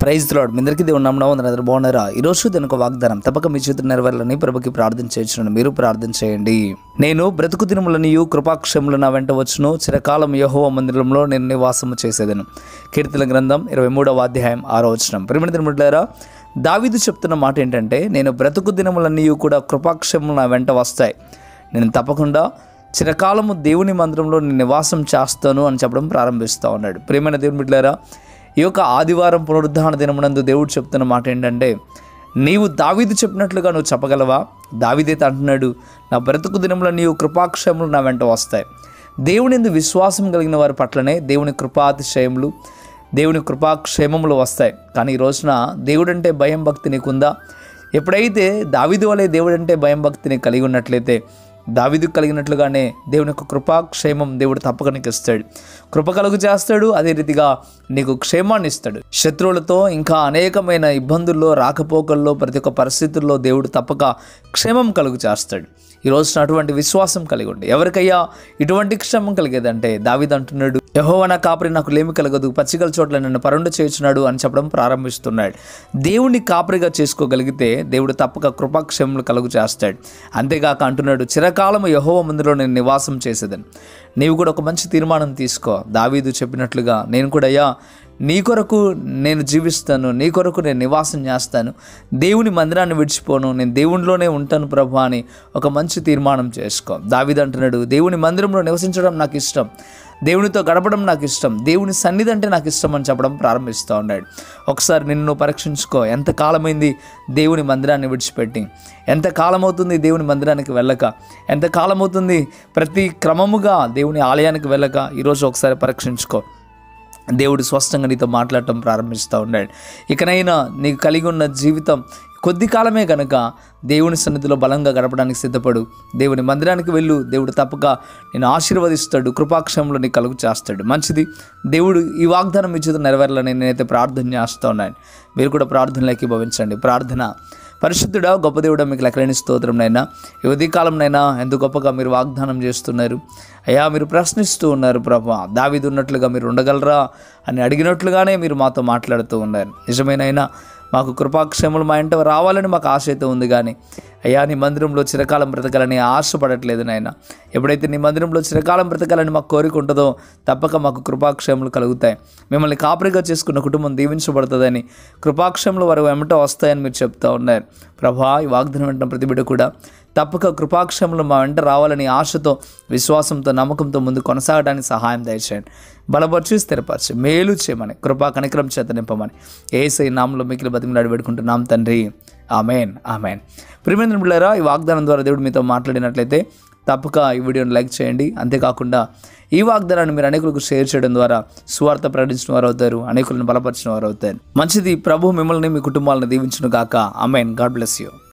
praise lord మీ అందరికీ దేవుడు నమ్మడం అందరూ బాగున్నారా ఈరోజు దీని ఒక వాగ్దానం తప్పక మీ చేతులు నెరవేరాలని ప్రభుకి ప్రార్థన చేయొచ్చును మీరు ప్రార్థన చేయండి నేను బ్రతుకు దినములనియు కృపాక్షములు నా వెంట వచ్చును చిరకాలం యహోవ మందిరంలో నేను నివాసము చేసేదను కీర్తన గ్రంథం ఇరవై మూడవ అధ్యాయం ఆరో వచనం ప్రేమ దినములారా దావీదు చెప్తున్న మాట ఏంటంటే నేను బ్రతుకు దినములన్నీ కూడా కృపాక్షములు నా వెంట వస్తాయి నేను తప్పకుండా చిరకాలము దేవుని మందిరంలో నేను నివాసం చేస్తాను అని చెప్పడం ప్రారంభిస్తూ ఉన్నాడు ప్రేమైన దేవుని బిడ్డారా ఈ యొక్క ఆదివారం పునరుద్ధాన దినమునందు దేవుడు చెప్తున్న మాట ఏంటంటే నీవు దావీదు చెప్పినట్లుగా నువ్వు చెప్పగలవా దావీదైతే అంటున్నాడు నా బ్రతుకు దినములో నీవు కృపాక్షయములు నా వెంట వస్తాయి దేవుని ఎందు విశ్వాసం కలిగిన వారి పట్లనే దేవుని కృపాతిశయములు దేవుని కృపాక్షేమములు వస్తాయి కానీ ఈ రోజున దేవుడంటే భయం భక్తి నీకుందా ఎప్పుడైతే దావిదు వలె దేవుడంటే భయం భక్తిని కలిగి ఉన్నట్లయితే దావిదు కలిగినట్లుగానే దేవుని యొక్క కృపాక్షేమం దేవుడు తప్పక నీకు ఇస్తాడు కృప కలుగు చేస్తాడు అదే రీతిగా నీకు క్షేమాన్ని ఇస్తాడు శత్రువులతో ఇంకా అనేకమైన ఇబ్బందుల్లో రాకపోకల్లో ప్రతి ఒక్క పరిస్థితుల్లో దేవుడు తప్పక క్షేమం కలుగు చేస్తాడు ఈ రోజున అటువంటి విశ్వాసం కలిగి ఉండి ఎవరికయ్యా ఇటువంటి క్షేమం కలిగేదంటే దావిద్ అంటున్నాడు యహోవన కాపరి నాకు లేమి కలగదు పచ్చికల చోట్ల నన్ను పరుండ చేయుచున్నాడు అని చెప్పడం ప్రారంభిస్తున్నాడు దేవుని కాపరిగా చేసుకోగలిగితే దేవుడు తప్పక కృపాక్షేమలు కలుగు చేస్తాడు అంతేగాక అంటున్నాడు చిరకాలము యహోవ ముందులో నేను నివాసం చేసేదని నీవు కూడా ఒక మంచి తీర్మానం తీసుకో దావీదు చెప్పినట్లుగా నేను కూడా అయ్యా నీ కొరకు నేను జీవిస్తాను నీ కొరకు నేను నివాసం చేస్తాను దేవుని మందిరాన్ని విడిచిపోను నేను దేవునిలోనే ఉంటాను ప్రభు అని ఒక మంచి తీర్మానం చేసుకో దావిది అంటున్నాడు దేవుని మందిరంలో నివసించడం నాకు ఇష్టం దేవునితో గడపడం నాకు ఇష్టం దేవుని సన్నిధి అంటే నాకు ఇష్టం అని చెప్పడం ప్రారంభిస్తూ ఉన్నాడు ఒకసారి నిన్ను పరీక్షించుకో ఎంత కాలమైంది దేవుని మందిరాన్ని విడిచిపెట్టి ఎంత కాలం అవుతుంది దేవుని మందిరానికి వెళ్ళక ఎంత కాలం అవుతుంది ప్రతి క్రమముగా దేవుని ఆలయానికి వెళ్ళక ఈరోజు ఒకసారి పరీక్షించుకో దేవుడు స్పష్టంగా నీతో మాట్లాడటం ప్రారంభిస్తూ ఉన్నాడు ఇకనైనా నీకు కలిగి ఉన్న జీవితం కొద్ది కాలమే కనుక దేవుని సన్నిధిలో బలంగా గడపడానికి సిద్ధపడు దేవుని మందిరానికి వెళ్ళు దేవుడు తప్పక నేను ఆశీర్వదిస్తాడు కృపాక్షంలో నీకు కలుగు చేస్తాడు మంచిది దేవుడు ఈ వాగ్దానం మీ చేత నెరవేరాలని నేనైతే ప్రార్థన చేస్తూ ఉన్నాను మీరు కూడా ప్రార్థనలోకి భవించండి ప్రార్థన పరిశుద్ధుడా గొప్ప దేవుడా మీకు లెక్కలేని స్తోత్రం నైనా ఈ ఉదయకాలంనైనా ఎంత గొప్పగా మీరు వాగ్దానం చేస్తున్నారు అయ్యా మీరు ప్రశ్నిస్తూ ఉన్నారు ప్రభా దావిది ఉన్నట్లుగా మీరు ఉండగలరా అని అడిగినట్లుగానే మీరు మాతో మాట్లాడుతూ ఉన్నారు నిజమేనైనా మాకు కృపాక్షేములు మా ఇంట రావాలని మాకు ఆశ అయితే ఉంది కానీ అయ్యా నీ మందిరంలో చిరకాలం బ్రతకాలని ఆశపడట్లేదు నాయన ఎప్పుడైతే నీ మందిరంలో చిరకాలం బ్రతకాలని మాకు కోరిక ఉంటుందో తప్పక మాకు కృపాక్షేములు కలుగుతాయి మిమ్మల్ని కాపరిగా చేసుకున్న కుటుంబం దీవించబడుతుందని కృపాక్షములు వారు వెంట వస్తాయని మీరు చెప్తా ఉన్నారు ప్రభా ఈ వాగ్దానం వెంటనే ప్రతి బిడ్డ కూడా తప్పక కృపాక్షములు మా వెంట రావాలని ఆశతో విశ్వాసంతో నమ్మకంతో ముందు కొనసాగడానికి సహాయం దయచేయండి బలపరిచి స్థిరపరిచి మేలు చేయమని కృపా కనికరం చేత నింపమని ఏసై నామంలో మిగిలి బతిమలాడి పెట్టుకుంటున్నాం తండ్రి ఆమెన్ ఆమెన్ ప్రిమేంద్ర బిళ్ళారా ఈ వాగ్దానం ద్వారా దేవుడు మీతో మాట్లాడినట్లయితే తప్పక ఈ వీడియోని లైక్ చేయండి అంతేకాకుండా ఈ వాగ్దానాన్ని మీరు అనేకులకు షేర్ చేయడం ద్వారా సువార్త ప్రకటించిన వారు అవుతారు అనేకులను బలపరిచిన వారు అవుతారు మంచిది ప్రభు మిమ్మల్ని మీ కుటుంబాలను దీవించును గాక అమెన్ గాడ్ బ్లెస్ యూ